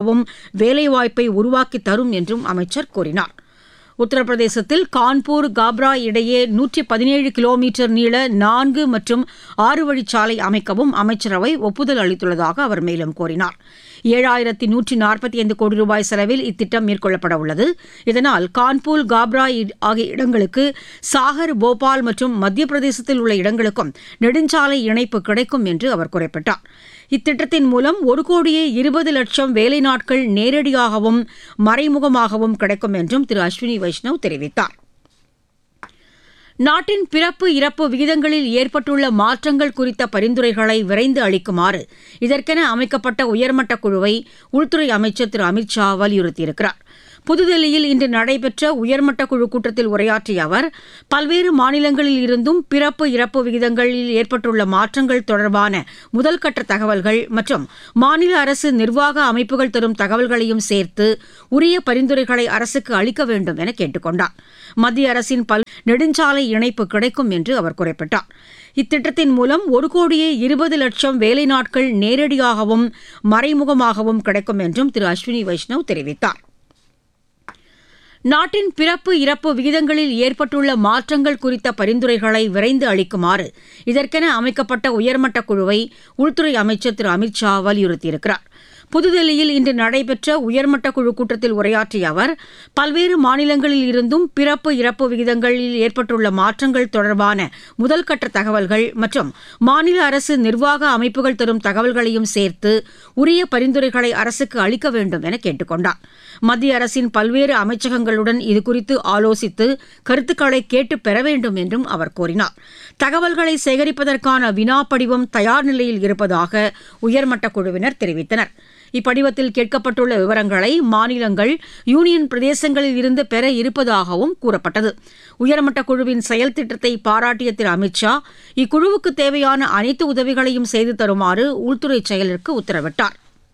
நேரடியாகவும் வேலைவாய்ப்பை உருவாக்கி தரும் என்றும் அமைச்சர் கூறினார் உத்தரப்பிரதேசத்தில் கான்பூர் காப்ரா இடையே நூற்றி பதினேழு கிலோமீட்டர் நீள நான்கு மற்றும் ஆறு வழிச்சாலை அமைக்கவும் அமைச்சரவை ஒப்புதல் அளித்துள்ளதாக அவர் மேலும் கூறினார் ஏழாயிரத்தி நூற்றி நாற்பத்தி ஐந்து கோடி ரூபாய் செலவில் இத்திட்டம் மேற்கொள்ளப்பட உள்ளது இதனால் கான்பூர் காப்ரா ஆகிய இடங்களுக்கு சாகர் போபால் மற்றும் மத்திய பிரதேசத்தில் உள்ள இடங்களுக்கும் நெடுஞ்சாலை இணைப்பு கிடைக்கும் என்று அவர் குறிப்பிட்டார் இத்திட்டத்தின் மூலம் ஒரு கோடியே இருபது லட்சம் வேலை நாட்கள் நேரடியாகவும் மறைமுகமாகவும் கிடைக்கும் என்றும் திரு அஸ்வினி வைஷ்ணவ் தெரிவித்தார் நாட்டின் பிறப்பு இறப்பு விகிதங்களில் ஏற்பட்டுள்ள மாற்றங்கள் குறித்த பரிந்துரைகளை விரைந்து அளிக்குமாறு இதற்கென அமைக்கப்பட்ட உயர்மட்ட குழுவை உள்துறை அமைச்சர் திரு அமித் ஷா வலியுறுத்தியிருக்கிறார் புதுதில்லியில் இன்று நடைபெற்ற உயர்மட்ட குழு கூட்டத்தில் உரையாற்றிய அவர் பல்வேறு மாநிலங்களில் இருந்தும் பிறப்பு இறப்பு விகிதங்களில் ஏற்பட்டுள்ள மாற்றங்கள் தொடர்பான முதல்கட்ட தகவல்கள் மற்றும் மாநில அரசு நிர்வாக அமைப்புகள் தரும் தகவல்களையும் சேர்த்து உரிய பரிந்துரைகளை அரசுக்கு அளிக்க வேண்டும் என கேட்டுக் கொண்டார் மத்திய அரசின் பல் நெடுஞ்சாலை இணைப்பு கிடைக்கும் என்று அவர் குறிப்பிட்டார் இத்திட்டத்தின் மூலம் ஒரு கோடியே இருபது லட்சம் வேலை நாட்கள் நேரடியாகவும் மறைமுகமாகவும் கிடைக்கும் என்றும் திரு அஸ்வினி வைஷ்ணவ் தெரிவித்தார் நாட்டின் பிறப்பு இறப்பு விகிதங்களில் ஏற்பட்டுள்ள மாற்றங்கள் குறித்த பரிந்துரைகளை விரைந்து அளிக்குமாறு இதற்கென அமைக்கப்பட்ட உயர்மட்ட குழுவை உள்துறை அமைச்சர் திரு அமித் ஷா வலியுறுத்தியிருக்கிறார் புதுதில்லியில் இன்று நடைபெற்ற உயர்மட்ட குழு கூட்டத்தில் உரையாற்றிய அவர் பல்வேறு மாநிலங்களில் இருந்தும் பிறப்பு இறப்பு விகிதங்களில் ஏற்பட்டுள்ள மாற்றங்கள் தொடர்பான முதல்கட்ட தகவல்கள் மற்றும் மாநில அரசு நிர்வாக அமைப்புகள் தரும் தகவல்களையும் சேர்த்து உரிய பரிந்துரைகளை அரசுக்கு அளிக்க வேண்டும் என கேட்டுக் கொண்டார் மத்திய அரசின் பல்வேறு அமைச்சகங்களுடன் இதுகுறித்து ஆலோசித்து கருத்துக்களை கேட்டு பெற வேண்டும் என்றும் அவர் கூறினார் தகவல்களை சேகரிப்பதற்கான வினா படிவம் தயார் நிலையில் இருப்பதாக உயர்மட்ட குழுவினர் தெரிவித்தனர் இப்படிவத்தில் கேட்கப்பட்டுள்ள விவரங்களை மாநிலங்கள் யூனியன் பிரதேசங்களில் இருந்து பெற இருப்பதாகவும் கூறப்பட்டது உயர்மட்ட குழுவின் செயல் திட்டத்தை பாராட்டிய திரு அமித் ஷா இக்குழுவுக்கு தேவையான அனைத்து உதவிகளையும் செய்து தருமாறு உள்துறை செயலருக்கு உத்தரவிட்டார்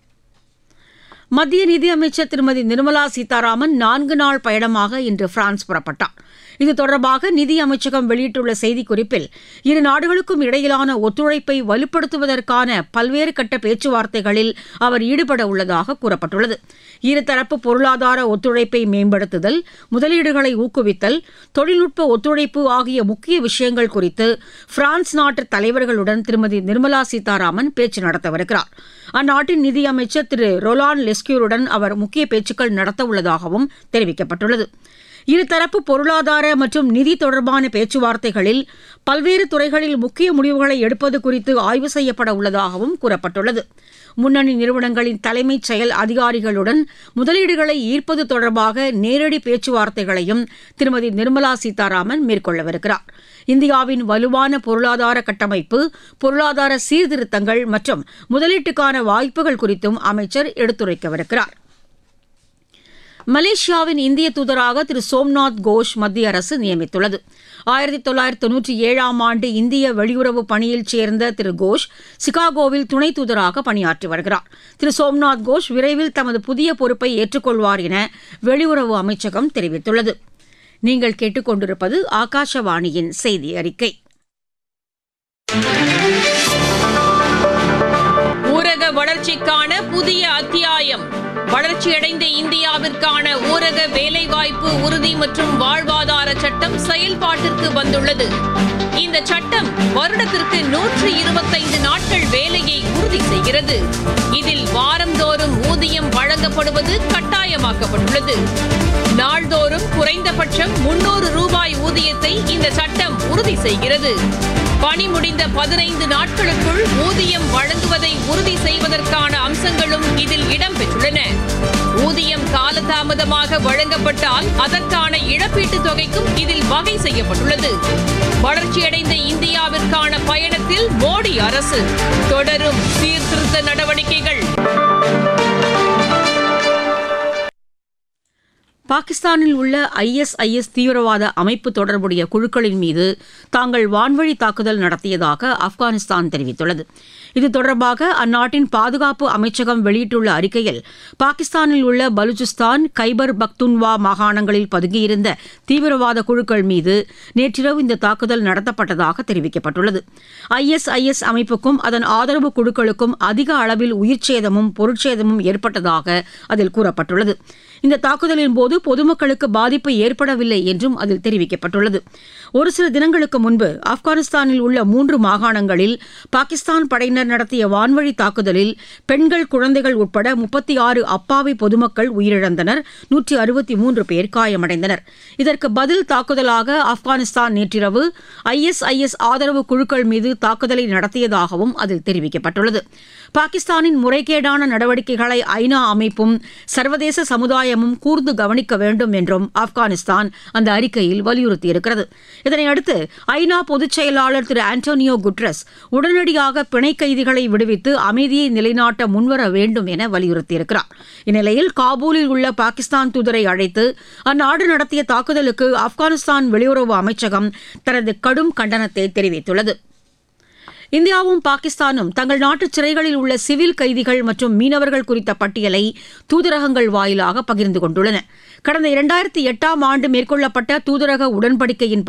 மத்திய நிதியமைச்சர் திருமதி நிர்மலா சீதாராமன் நான்கு நாள் பயணமாக இன்று பிரான்ஸ் புறப்பட்டார் இது தொடர்பாக நிதி அமைச்சகம் வெளியிட்டுள்ள செய்திக்குறிப்பில் இரு நாடுகளுக்கும் இடையிலான ஒத்துழைப்பை வலுப்படுத்துவதற்கான பல்வேறு கட்ட பேச்சுவார்த்தைகளில் அவர் ஈடுபட உள்ளதாக கூறப்பட்டுள்ளது இருதரப்பு பொருளாதார ஒத்துழைப்பை மேம்படுத்துதல் முதலீடுகளை ஊக்குவித்தல் தொழில்நுட்ப ஒத்துழைப்பு ஆகிய முக்கிய விஷயங்கள் குறித்து பிரான்ஸ் நாட்டு தலைவர்களுடன் திருமதி நிர்மலா சீதாராமன் பேச்சு நடத்தவிருக்கிறார் அந்நாட்டின் நிதியமைச்சர் திரு ரொலான் லெஸ்கியூருடன் அவர் முக்கிய பேச்சுக்கள் நடத்தவுள்ளதாகவும் தெரிவிக்கப்பட்டுள்ளது இருதரப்பு பொருளாதார மற்றும் நிதி தொடர்பான பேச்சுவார்த்தைகளில் பல்வேறு துறைகளில் முக்கிய முடிவுகளை எடுப்பது குறித்து ஆய்வு செய்யப்பட உள்ளதாகவும் கூறப்பட்டுள்ளது முன்னணி நிறுவனங்களின் தலைமைச் செயல் அதிகாரிகளுடன் முதலீடுகளை ஈர்ப்பது தொடர்பாக நேரடி பேச்சுவார்த்தைகளையும் திருமதி நிர்மலா சீதாராமன் மேற்கொள்ளவிருக்கிறார் இந்தியாவின் வலுவான பொருளாதார கட்டமைப்பு பொருளாதார சீர்திருத்தங்கள் மற்றும் முதலீட்டுக்கான வாய்ப்புகள் குறித்தும் அமைச்சர் எடுத்துரைக்கவிருக்கிறார் மலேசியாவின் இந்திய தூதராக திரு சோம்நாத் கோஷ் மத்திய அரசு நியமித்துள்ளது ஆயிரத்தி தொள்ளாயிரத்தி தொன்னூற்றி ஏழாம் ஆண்டு இந்திய வெளியுறவு பணியில் சேர்ந்த திரு கோஷ் சிகாகோவில் துணை தூதராக பணியாற்றி வருகிறார் திரு சோம்நாத் கோஷ் விரைவில் தமது புதிய பொறுப்பை ஏற்றுக்கொள்வார் என வெளியுறவு அமைச்சகம் தெரிவித்துள்ளது நீங்கள் கேட்டுக்கொண்டிருப்பது ஆகாஷவாணியின் செய்தி அறிக்கை ஊரக வளர்ச்சிக்கான புதிய அத்தியாயம் வளர்ச்சியடைந்த இந்தியாவிற்கான ஊரக வேலைவாய்ப்பு உறுதி மற்றும் வாழ்வாதார சட்டம் செயல்பாட்டிற்கு வந்துள்ளது இந்த சட்டம் வருடத்திற்கு நூற்று இருபத்தைந்து நாட்கள் வேலையை உறுதி செய்கிறது இதில் வாரந்தோறும் ஊதியம் வழங்கப்படுவது கட்டாயமாக்கப்பட்டுள்ளது நாள்தோறும் குறைந்தபட்சம் முன்னூறு ரூபாய் ஊதியத்தை இந்த சட்டம் உறுதி செய்கிறது பணி முடிந்த பதினைந்து நாட்களுக்குள் ஊதியம் வழங்குவதை உறுதி செய்வதற்கான அம்சங்களும் இதில் இடம்பெற்றுள்ளன ஊதியம் காலதாமதமாக வழங்கப்பட்டால் அதற்கான இழப்பீட்டுத் தொகைக்கும் இதில் வகை செய்யப்பட்டுள்ளது வளர்ச்சியடைந்த இந்தியாவிற்கான பயணத்தில் மோடி அரசு தொடரும் சீர்திருத்த நடவடிக்கைகள் பாகிஸ்தானில் உள்ள ஐஎஸ்ஐஎஸ் தீவிரவாத அமைப்பு தொடர்புடைய குழுக்களின் மீது தாங்கள் வான்வழி தாக்குதல் நடத்தியதாக ஆப்கானிஸ்தான் தெரிவித்துள்ளது இது தொடர்பாக அந்நாட்டின் பாதுகாப்பு அமைச்சகம் வெளியிட்டுள்ள அறிக்கையில் பாகிஸ்தானில் உள்ள பலுச்சிஸ்தான் கைபர் பக்துன்வா மாகாணங்களில் பதுங்கியிருந்த தீவிரவாத குழுக்கள் மீது நேற்றிரவு இந்த தாக்குதல் நடத்தப்பட்டதாக தெரிவிக்கப்பட்டுள்ளது ஐஎஸ்ஐஎஸ் அமைப்புக்கும் அதன் ஆதரவு குழுக்களுக்கும் அதிக அளவில் உயிர்ச்சேதமும் பொருட்சேதமும் ஏற்பட்டதாக அதில் கூறப்பட்டுள்ளது இந்த தாக்குதலின் போது பொதுமக்களுக்கு பாதிப்பு ஏற்படவில்லை என்றும் அதில் தெரிவிக்கப்பட்டுள்ளது ஒரு சில தினங்களுக்கு முன்பு ஆப்கானிஸ்தானில் உள்ள மூன்று மாகாணங்களில் பாகிஸ்தான் படையினர் நடத்திய வான்வழி தாக்குதலில் பெண்கள் குழந்தைகள் உட்பட முப்பத்தி ஆறு அப்பாவி பொதுமக்கள் உயிரிழந்தனர் நூற்றி அறுபத்தி மூன்று பேர் காயமடைந்தனர் இதற்கு பதில் தாக்குதலாக ஆப்கானிஸ்தான் நேற்றிரவு ஐஎஸ்ஐஎஸ் ஆதரவு குழுக்கள் மீது தாக்குதலை நடத்தியதாகவும் அதில் தெரிவிக்கப்பட்டுள்ளது பாகிஸ்தானின் முறைகேடான நடவடிக்கைகளை ஐநா அமைப்பும் சர்வதேச சமுதாயமும் கூர்ந்து கவனிக்க வேண்டும் என்றும் ஆப்கானிஸ்தான் அந்த அறிக்கையில் வலியுறுத்தியிருக்கிறது இதனையடுத்து ஐநா பொதுச் செயலாளர் திரு ஆண்டோனியோ குட்ரஸ் உடனடியாக பிணை கைதிகளை விடுவித்து அமைதியை நிலைநாட்ட முன்வர வேண்டும் என வலியுறுத்தியிருக்கிறார் இந்நிலையில் காபூலில் உள்ள பாகிஸ்தான் தூதரை அழைத்து அந்நாடு நடத்திய தாக்குதலுக்கு ஆப்கானிஸ்தான் வெளியுறவு அமைச்சகம் தனது கடும் கண்டனத்தை தெரிவித்துள்ளது இந்தியாவும் பாகிஸ்தானும் தங்கள் நாட்டு சிறைகளில் உள்ள சிவில் கைதிகள் மற்றும் மீனவர்கள் குறித்த பட்டியலை தூதரகங்கள் வாயிலாக பகிர்ந்து கொண்டுள்ளன கடந்த இரண்டாயிரத்தி எட்டாம் ஆண்டு மேற்கொள்ளப்பட்ட தூதரக உடன்படிக்கையின்